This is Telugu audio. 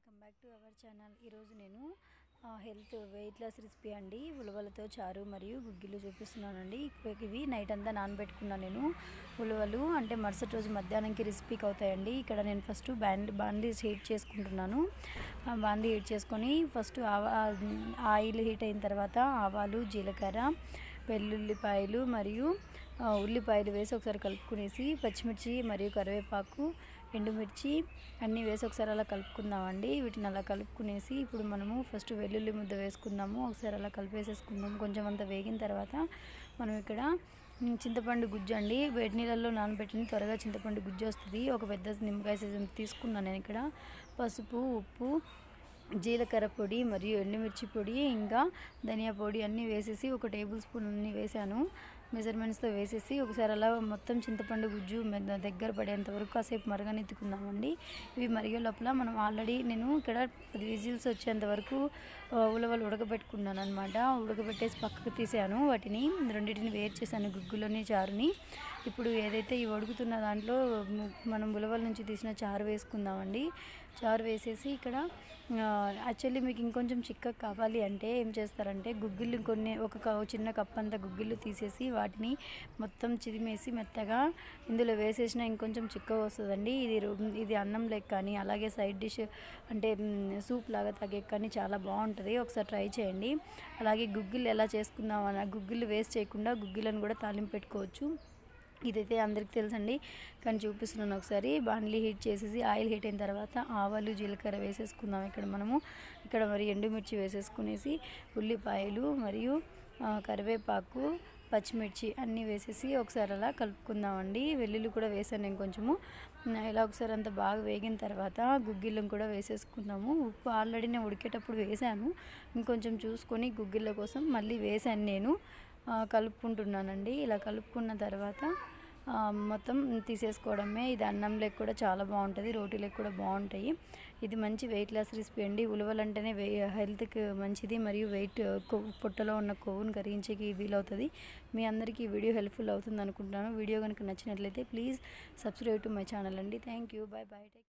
welcome back to our channel ఈరోజు నేను హెల్త్ వెయిట్ లాస్ రెసిపీ అండి ఉలవలతో చారు మరియు గుగ్గిలు చూపిస్తున్నానండి ఇక ఇవి నైట్ అంతా నానబెట్టుకున్నాను నేను ఉలవలు అంటే మరుసటి రోజు మధ్యాహ్నంకి రెసిపీకి అవుతాయండి ఇక్కడ నేను ఫస్ట్ బ్యాండ్ బాండీ హీట్ చేసుకుంటున్నాను ఆ బాండీ హీట్ చేసుకొని ఫస్ట్ ఆవా ఆయిల్ హీట్ అయిన తర్వాత ఆవాలు జీలకర్ర వెల్లుల్లిపాయలు మరియు ఆ, ఉల్లిపాయలు వేసి ఒకసారి కలుపుకునేసి పచ్చిమిర్చి మరియు కరివేపాకు ఎండుమిర్చి అన్నీ వేసి ఒకసారి అలా కలుపుకుందామండి వీటిని అలా కలుపుకునేసి ఇప్పుడు మనము ఫస్ట్ వెల్లుల్లి ముద్ద వేసుకుందాము ఒకసారి అలా కలిపేసేసుకుందాము కొంచెం అంత వేగిన తర్వాత మనం ఇక్కడ ఉమ్, చింతపండు గుజ్జు అండి వేడి నీళ్ళల్లో నానబెట్టిన త్వరగా చింతపండు గుజ్జు వస్తుంది ఒక పెద్ద నిమ్మకాయ సీజన్ తీసుకున్నాను నేను ఇక్కడ పసుపు ఉప్పు జీలకర్ర పొడి మరియు ఎండుమిర్చి పొడి ఇంకా ధనియా పొడి అన్నీ వేసేసి ఒక టేబుల్ స్పూన్ అన్నీ వేసాను మెజర్మెంట్స్తో వేసేసి ఒకసారి అలా మొత్తం చింతపండు గుజ్జు మె- దగ్గర పడేంత వరకు కాసేపు మరగనెత్తుకుందామండి ఇవి మరిగే లోపల మనం ఆల్రెడీ నేను ఇక్కడ పది విజిల్స్ వచ్చేంత వరకు ఆ, ఉలవలు ఉడకబెట్టుకున్నాను అనమాట ఉడకబెట్టేసి పక్కకు తీసాను వాటిని రెండింటిని వేరు చేశాను గుగ్గులోని చారుని ఇప్పుడు ఏదైతే ఈ ఉడుకుతున్న దాంట్లో ము- మనం ఉలవల నుంచి తీసిన చారు వేసుకుందామండి చారు వేసేసి ఇక్కడ యాక్చువల్లీ మీకు ఇంకొంచెం చిక్కగా కావాలి అంటే ఏం చేస్తారంటే గుగ్గిళ్ళు కొన్ని ఒక క- చిన్న కప్ అంత గుగ్గిళ్ళు తీసేసి వాటిని మొత్తం చిదిమేసి మెత్తగా ఇందులో వేసేసిన ఇంకొంచెం చిక్కగా వస్తుందండి ఇది రో- ఇది అన్నం లెక్క కానీ అలాగే సైడ్ డిష్ అంటే మ్, సూప్ లాగా తాగే కానీ చాలా బాగుంటుంది ఒకసారి ట్రై చేయండి అలాగే గుగ్గిళ్ళు ఎలా చేసుకుందాం అన్న గుగ్గిళ్ళు వేస్ట్ చేయకుండా గుగ్గిళ్ళను కూడా తాలింపు పెట్టుకోవచ్చు ఇదైతే అందరికీ తెలుసండి కానీ చూపిస్తున్నాను ఒకసారి బాండ్లీ హీట్ చేసేసి ఆయిల్ హీట్ అయిన తర్వాత ఆవాలు జీలకర్ర వేసేసుకుందాం ఇక్కడ మనము ఇక్కడ మరి ఎండుమిర్చి వేసేసుకునేసి ఉల్లిపాయలు మరియు ఆ, కరివేపాకు పచ్చిమిర్చి అన్నీ వేసేసి ఒకసారి అలా కలుపుకుందామండి వెల్లుల్లి కూడా వేసాను నేను కొంచెము నా ఇలా ఒకసారి అంత బాగా వేగిన తర్వాత గుగ్గిళ్ళం కూడా వేసేసుకుందాము ఉప్పు ఆల్రెడీ నేను ఉడికేటప్పుడు వేసాను ఇంకొంచెం చూసుకొని గుగ్గిళ్ళ కోసం మళ్ళీ వేసాను నేను ఆ, కలుపుకుంటున్నానండి ఇలా కలుపుకున్న తర్వాత ఆ, మొత్తం తీసేసుకోవడమే ఇది అన్నం లెక్క కూడా చాలా బాగుంటుంది రోటీలకు కూడా బాగుంటాయి ఇది మంచి వెయిట్ లాస్ రెసిపీ అండి ఉలవలు అంటేనే వే హెల్త్కి మంచిది మరియు వెయిట్ కొవ్వు పొట్టలో ఉన్న కొవ్వును కరిగించేకి వీలవుతుంది మీ అందరికీ ఈ వీడియో హెల్ప్ఫుల్ అవుతుంది అనుకుంటున్నాను వీడియో కనుక నచ్చినట్లయితే please subscribe to my channel అండి thank you bye bye take